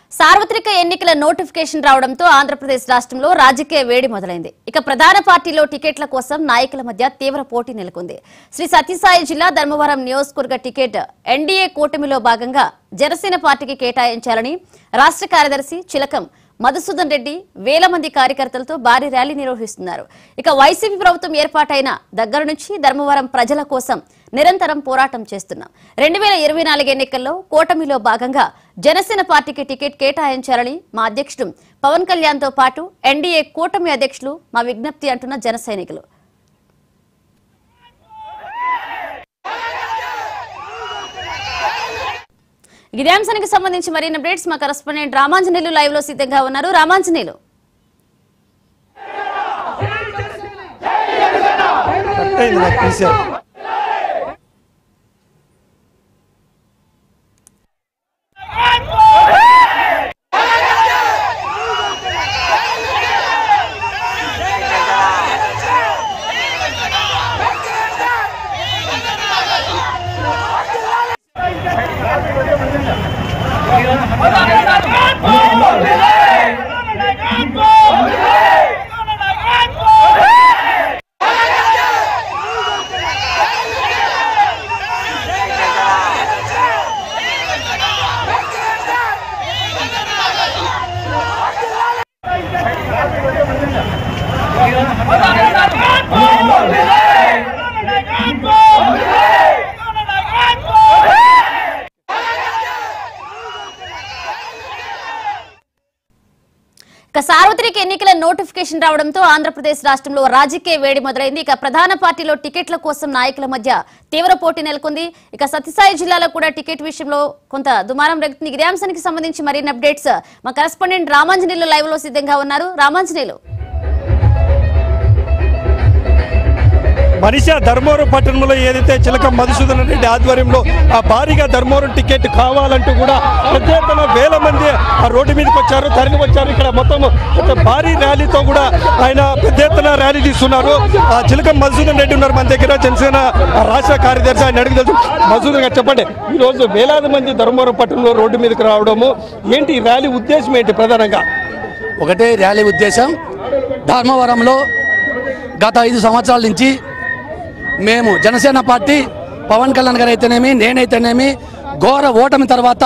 సార్వత్రిక ఎన్నికల నోటిఫికేషన్ రావడంతో ఆంధ్రప్రదేశ్ రాష్ట్రంలో రాజకీయ వేడి మొదలైంది ఇక ప్రధాన పార్టీలో టికెట్ల కోసం నాయకుల మధ్య తీవ్ర పోటీ నెలకొంది శ్రీ సత్యసాయి జిల్లా ధర్మవరం నియోజకవర్గ టికెట్ ఎన్డీఏ కూటమిలో భాగంగా జనసేన పార్టీకి కేటాయించాలని రాష్ట్ర కార్యదర్శి చిలకం మధుసూదన్ రెడ్డి వేల మంది కార్యకర్తలతో భారీ ర్యాలీ నిర్వహిస్తున్నారు ఇక వైసీపీ ప్రభుత్వం ఏర్పాటైన దగ్గర నుంచి ధర్మవరం ప్రజల కోసం నిరంతరం పోరాటం చేస్తున్నాం రెండు వేల ఇరవై నాలుగు ఎన్నికల్లో కూటమిలో భాగంగా జనసేన పార్టీకి టికెట్ కేటాయించాలని మా అధ్యక్షుడు పవన్ కళ్యాణ్ తో పాటు ఎన్డీఏ కూటమి అధ్యక్షులు మా విజ్ఞప్తి అంటున్న జన సైనికులు ఇదే అంశానికి సంబంధించి మరిన్ని అప్డేట్స్ మా కరస్పాండెంట్ రామాంజనేయులు లైవ్ లో సిద్ధంగా ఉన్నారు రామాంజనేయులు కట్ అయింది నాకు తీసారు ఇక సార్వత్రిక ఎన్నికల నోటిఫికేషన్ రావడంతో ఆంధ్రప్రదేశ్ రాష్ట్రంలో రాజకీయ వేడి మొదలైంది ఇక ప్రధాన పార్టీలో టికెట్ల కోసం నాయకుల మధ్య తీవ్ర పోటీ నెలకొంది ఇక సత్యసాయి జిల్లాలో కూడా టికెట్ విషయంలో కొంత దుమారం రేగుతుంది ఇదే అంశానికి సంబంధించి మరిన్ని అప్డేట్స్ మా కరెస్పాండెంట్ రామాంజనేయులు లైవ్ లో సిద్ధంగా ఉన్నారు రామాంజనేయులు మనిషి ధర్మవరం పట్టణంలో ఏదైతే చిలక మధుసూదన్ రెడ్డి ఆధ్వర్యంలో ఆ భారీగా ధర్మవరం టికెట్ కావాలంటూ కూడా పెద్ద ఎత్తున వేల మంది ఆ రోడ్డు మీదకి వచ్చారు తరలి వచ్చారు ఇక్కడ మొత్తం ఒక భారీ ర్యాలీతో కూడా ఆయన పెద్ద ఎత్తున ర్యాలీ తీస్తున్నారు ఆ చిలక మధుసూదన్ రెడ్డి ఉన్నారు మన దగ్గర జనసేన రాష్ట్ర కార్యదర్శి ఆయన అడిగి తెలుసు మధుసూదన్ గారు చెప్పండి ఈ రోజు వేలాది మంది ధర్మవరం పట్టణంలో రోడ్డు మీదకి రావడము ఏంటి ఈ ర్యాలీ ఉద్దేశం ఏంటి ప్రధానంగా ఒకటే ర్యాలీ ఉద్దేశం ధర్మవరంలో గత ఐదు సంవత్సరాల నుంచి మేము జనసేన పార్టీ పవన్ కళ్యాణ్ గారు అయితేనేమి నేనైతేనేమి ఘోర ఓటమి తర్వాత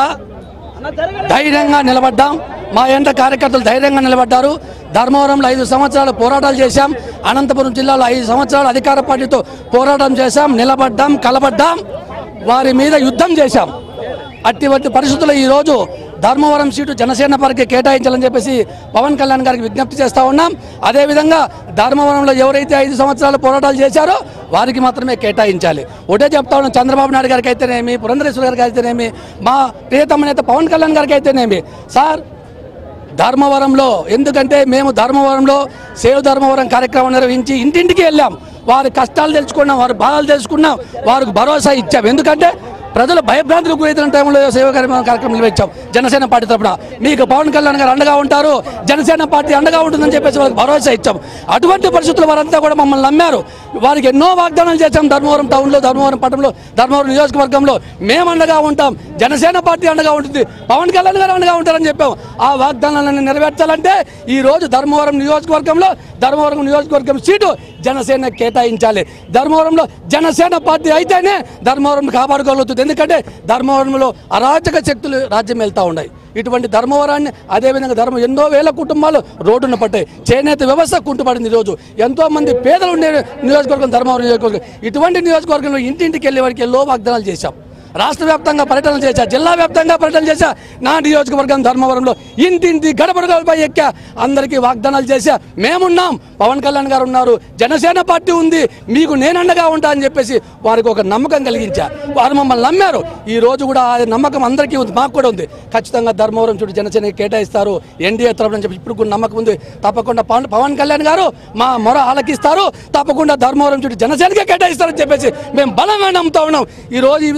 ధైర్యంగా నిలబడ్డాం మా ఎంట కార్యకర్తలు ధైర్యంగా నిలబడ్డారు ధర్మవరంలో ఐదు సంవత్సరాలు పోరాటాలు చేశాం అనంతపురం జిల్లాలో ఐదు సంవత్సరాలు అధికార పార్టీతో పోరాటం చేశాం నిలబడ్డాం కలబడ్డాం వారి మీద యుద్ధం చేశాం అటువంటి పరిస్థితుల్లో ఈరోజు ధర్మవరం సీటు జనసేన పార్టీకి కేటాయించాలని చెప్పేసి పవన్ కళ్యాణ్ గారికి విజ్ఞప్తి చేస్తా ఉన్నాం అదేవిధంగా ధర్మవరంలో ఎవరైతే ఐదు సంవత్సరాలు పోరాటాలు చేశారో వారికి మాత్రమే కేటాయించాలి ఒకటే చెప్తా ఉన్నాం చంద్రబాబు నాయుడు గారికి అయితేనేమి పురంధరేశ్వర గారికి అయితేనేమి మా ప్రియతమ నేత పవన్ కళ్యాణ్ గారికి అయితేనేమి సార్ ధర్మవరంలో ఎందుకంటే మేము ధర్మవరంలో సేవ్ ధర్మవరం కార్యక్రమం నిర్వహించి ఇంటింటికి వెళ్ళాం వారి కష్టాలు తెలుసుకున్నాం వారి బాధలు తెలుసుకున్నాం వారికి భరోసా ఇచ్చాం ఎందుకంటే ప్రజలు భయభ్రాంతులకు గురైతున్న టైంలో సేవ కార్యక్రమం కార్యక్రమం నిర్వహించాం జనసేన పార్టీ తరపున మీకు పవన్ కళ్యాణ్ గారు అండగా ఉంటారు జనసేన పార్టీ అండగా ఉంటుందని చెప్పేసి వాళ్ళకి భరోసా ఇచ్చాం అటువంటి పరిస్థితుల్లో వారంతా కూడా మమ్మల్ని నమ్మారు వారికి ఎన్నో వాగ్దానాలు చేశాం ధర్మవరం టౌన్లో ధర్మవరం పట్టణంలో ధర్మవరం నియోజకవర్గంలో మేము అండగా ఉంటాం జనసేన పార్టీ అండగా ఉంటుంది పవన్ కళ్యాణ్ గారు అండగా ఉంటారని చెప్పాం ఆ వాగ్దానాలను నెరవేర్చాలంటే ఈ రోజు ధర్మవరం నియోజకవర్గంలో ధర్మవరం నియోజకవర్గం సీటు జనసేన కేటాయించాలి ధర్మవరంలో జనసేన పార్టీ అయితేనే ధర్మవరం కాపాడుకోగలుగుతుంది ఎందుకంటే ధర్మవరంలో అరాచక శక్తులు రాజ్యం వెళ్తూ ఉన్నాయి ఇటువంటి ధర్మవరాన్ని అదేవిధంగా ధర్మం ఎన్నో వేల కుటుంబాలు రోడ్డున పట్టాయి చేనేత వ్యవస్థ కుంటుపడింది ఈరోజు ఎంతో మంది పేదలు ఉండే నియోజకవర్గం ధర్మవరం నియోజకవర్గం ఇటువంటి నియోజకవర్గంలో ఇంటింటికి వెళ్ళే వారికి ఎన్నో వాగ్దానాలు చేశాం రాష్ట్ర వ్యాప్తంగా పర్యటన చేశా జిల్లా వ్యాప్తంగా పర్యటన చేశా నా నియోజకవర్గం ధర్మవరంలో ఇంటింటి గడప గడపై ఎక్కా అందరికీ వాగ్దానాలు చేశా మేమున్నాం పవన్ కళ్యాణ్ గారు ఉన్నారు జనసేన పార్టీ ఉంది మీకు నేనండగా ఉంటా అని చెప్పేసి వారికి ఒక నమ్మకం కలిగించా వారు మమ్మల్ని నమ్మారు ఈ రోజు కూడా ఆ నమ్మకం అందరికీ ఉంది మాకు కూడా ఉంది ఖచ్చితంగా ధర్మవరం చుట్టూ జనసేన కేటాయిస్తారు ఎన్డీఏ తరపున చెప్పి ఇప్పుడు కూడా నమ్మకం ఉంది తప్పకుండా పవన్ పవన్ కళ్యాణ్ గారు మా మొర ఆలకిస్తారు తప్పకుండా ధర్మవరం చుట్టూ జనసేనకే కేటాయిస్తారని చెప్పేసి మేము బలంగా నమ్ముతా ఉన్నాం ఈ రోజు ఈ విధంగా వేలాది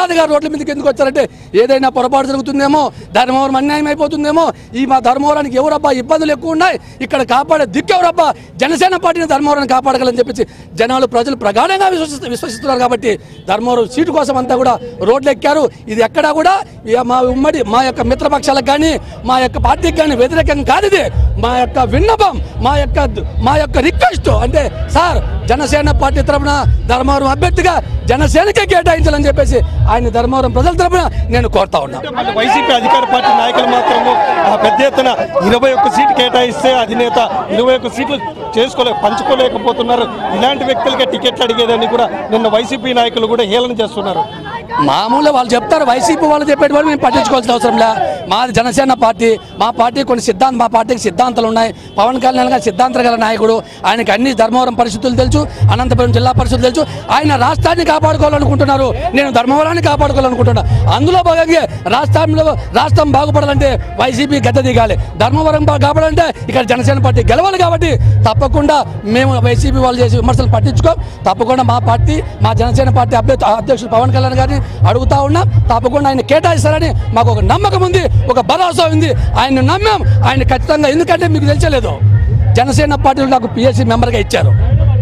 వేలాదిగా రోడ్ల మీదకి ఎందుకు వచ్చారంటే ఏదైనా పొరపాటు జరుగుతుందేమో ధర్మవరం అన్యాయం అయిపోతుందేమో ఈ మా ధర్మవరానికి ఎవరబ్బా ఇబ్బందులు ఎక్కువ ఉన్నాయి ఇక్కడ కాపాడే దిక్కు ఎవరబ్బా జనసేన పార్టీని ధర్మవరాన్ని కాపాడగలని చెప్పేసి జనాలు ప్రజలు ప్రగాఢంగా విశ్వసి విశ్వసిస్తున్నారు కాబట్టి ధర్మవరం సీటు కోసం అంతా కూడా రోడ్లు ఎక్కారు ఇది ఎక్కడా కూడా ఇక మా ఉమ్మడి మా యొక్క మిత్రపక్షాలకు కానీ మా యొక్క పార్టీకి కానీ వ్యతిరేకంగా కాదు ఇది మా యొక్క విన్నపం మా యొక్క మా యొక్క రిక్వెస్ట్ అంటే సార్ జనసేన పార్టీ తరఫున ధర్మవరం అభ్యర్థిగా జనసేనకే కేటాయించాలని చెప్పేసి ఆయన ధర్మవరం ప్రజల తరఫున నేను కోరుతా ఉన్నా మళ్ళీ వైసీపీ అధికార పార్టీ నాయకులు మాత్రము ఆ, పెద్ద ఎత్తున ఇరవై ఒక్క సీటు కేటాయిస్తే అధినేత ఇరవై ఒక్క సీట్లు చేసుకోలే పంచుకోలేకపోతున్నారు ఇలాంటి వ్యక్తులకే టికెట్లు అడిగేదని కూడా నిన్న వైసీపీ నాయకులు కూడా హేళన చేస్తున్నారు మామూలుగా వాళ్ళు చెప్తారు వైసీపీ వాళ్ళు చెప్పేటి వాళ్ళు మేము పట్టించుకోవాల్సిన అవసరం లే మాది జనసేన పార్టీ మా పార్టీ కొన్ని సిద్ధాంత మా పార్టీకి సిద్ధాంతాలు ఉన్నాయి పవన్ కళ్యాణ్ గారు సిద్ధాంత గల నాయకుడు ఆయనకి అన్ని ధర్మవరం పరిస్థితులు తెలుసు అనంతపురం జిల్లా పరిస్థితులు తెలుసు ఆయన రాష్ట్రాన్ని కాపాడుకోవాలనుకుంటున్నారు నేను ధర్మవరాన్ని కాపాడుకోవాలనుకుంటున్నా అందులో భాగంగా రాష్ట్రంలో రాష్ట్రం బాగుపడాలంటే వైసీపీ గద్దె దిగాలి ధర్మవరం బా- కాపాడాలంటే ఇక్కడ జనసేన పార్టీ గెలవాలి కాబట్టి తప్పకుండా మేము వైసీపీ వాళ్ళు చేసే విమర్శలు పట్టించుకోం తప్పకుండా మా పార్టీ మా జనసేన పార్టీ అభ్యర్థి అధ్యక్షుడు పవన్ కళ్యాణ్ గారిని అడుగుతా ఉన్నాం తప్పకుండా ఆయన కేటాయిస్తారని మాకు ఒక నమ్మకం ఉంది ఒక భరోసా ఉంది ఆయన నమ్మాం ఆయన ఖచ్చితంగా ఎందుకంటే మీకు తెలియలేదు జనసేన పార్టీలో నాకు పిఎస్సీ మెంబర్గా ఇచ్చారు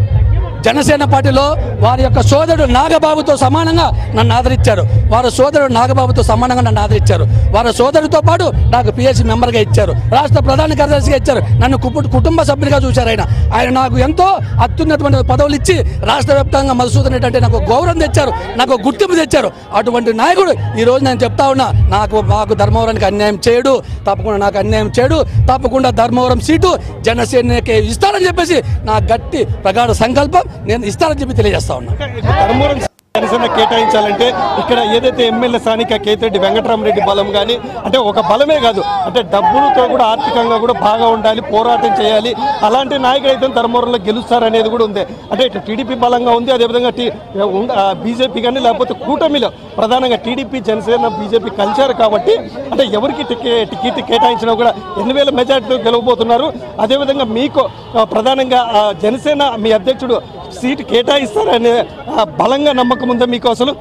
జనసేన పార్టీలో వారి యొక్క సోదరుడు నాగబాబుతో సమానంగా నన్ను ఆదరించారు వారి సోదరుడు నాగబాబుతో సమానంగా నన్ను ఆదరించారు వారి సోదరుడితో పాటు నాకు పిఎస్సీ మెంబర్గా ఇచ్చారు రాష్ట్ర ప్రధాన కార్యదర్శిగా ఇచ్చారు నన్ను కుపు- కుటుంబ సభ్యునిగా చూశారు ఆయన ఆయన నాకు ఎంతో అత్యున్నతమైన పదవులు ఇచ్చి రాష్ట్ర వ్యాప్తంగా మధుసూదన్ రెడ్డి అంటే నాకు గౌరవం తెచ్చారు నాకు గుర్తింపు తెచ్చారు అటువంటి నాయకుడు ఈ రోజు నేను చెప్తా ఉన్నా నాకు మాకు ధర్మవరానికి అన్యాయం చేయడు తప్పకుండా నాకు అన్యాయం చేయడు తప్పకుండా ధర్మవరం సీటు జనసేనకే ఇస్తారని చెప్పేసి నా గట్టి ప్రగాఢ సంకల్పం నేను ఇస్తానని చెప్పి తెలియజేస్తా ఉన్నా ధర్మవరం జనసేన కేటాయించాలంటే ఇక్కడ ఏదైతే ఎమ్మెల్యే స్థానిక కేతిరెడ్డి వెంకటరామరెడ్డి బలం కానీ అంటే ఒక బలమే కాదు అంటే డబ్బులతో కూడా ఆర్థికంగా కూడా బాగా ఉండాలి పోరాటం చేయాలి అలాంటి నాయకుడు అయితే ధర్మవరంలో గెలుస్తారనేది కూడా ఉంది అంటే ఇటు టీడీపీ బలంగా ఉంది అదేవిధంగా టీ బీజేపీ కానీ లేకపోతే కూటమిలో ప్రధానంగా టీడీపీ జనసేన బీజేపీ కలిశారు కాబట్టి అంటే ఎవరికి టికెట్ టికెట్ కేటాయించినా కూడా ఎన్ని వేల మెజార్టీతో గెలవబోతున్నారు అదేవిధంగా మీకు ఆ, ప్రధానంగా ఆ, జనసేన మీ అధ్యక్షుడు సీటు కేటాయిస్తారనే ఆ, బలంగా నమ్మకం ఉందా మీకు అసలు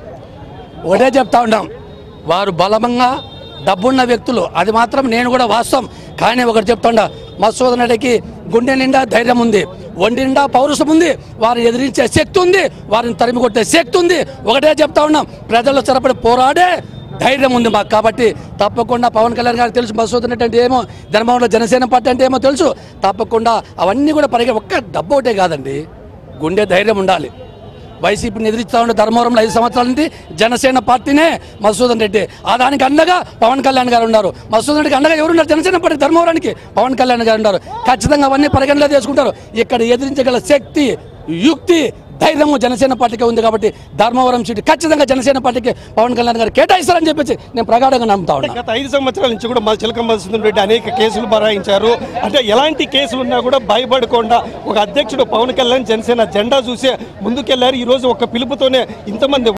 ఒకటే చెప్తా ఉన్నాం వారు బలమంగా డబ్బున్న వ్యక్తులు అది మాత్రం నేను కూడా వాస్తవం కానీ ఒకటి చెప్తుండా మధుసూదన్ రెడ్డికి గుండె నిండా ధైర్యం ఉంది ఒంటి నిండా పౌరుషం ఉంది వారిని ఎదిరించే శక్తి ఉంది వారిని తరిమి కొట్టే శక్తి ఉంది ఒకటే చెప్తా ఉన్నాం ప్రజల్లో స్థిరపడి పోరాడే ధైర్యం ఉంది మాకు కాబట్టి తప్పకుండా పవన్ కళ్యాణ్ గారికి తెలుసు మధుసూదన్ రెడ్డి అంటే ఏమో ధర్మంలో జనసేన పార్టీ అంటే ఏమో తెలుసు తప్పకుండా అవన్నీ కూడా పరిగె ఒక్క డబ్బు ఒకటే కాదండి గుండె ధైర్యం ఉండాలి వైసీపీని ఎదిరిస్తా ఉండే ధర్మవరంలో ఐదు సంవత్సరాల నుండి జనసేన పార్టీనే మధుసూదన్ రెడ్డి ఆ దానికి అండగా పవన్ కళ్యాణ్ గారు ఉన్నారు మధుసూదన్ రెడ్డికి అండగా ఎవరున్నారు జనసేన పార్టీ ధర్మవరానికి పవన్ కళ్యాణ్ గారు ఉన్నారు ఖచ్చితంగా అవన్నీ పరిగణలో తీసుకుంటారు ఇక్కడ ఎదిరించగల శక్తి యుక్తి ధైర్యము జనసేన పార్టీకి ఉంది కాబట్టి ధర్మవరం సీటు ఖచ్చితంగా జనసేన పార్టీకి పవన్ కళ్యాణ్ గారు కేటాయిస్తారని చెప్పేసి నేను ప్రగాఢంగా నమ్ముతా ఉన్నాను గత ఐదు సంవత్సరాల నుంచి కూడా మా చిలక మధుసూదన్ రెడ్డి అనేక కేసులు బరాయించారు అంటే ఎలాంటి కేసులు ఉన్నా కూడా భయపడకుండా ఒక అధ్యక్షుడు పవన్ కళ్యాణ్ జనసేన జెండా చూసే ముందుకెళ్లారు ఈ రోజు ఒక పిలుపుతోనే ఇంతమంది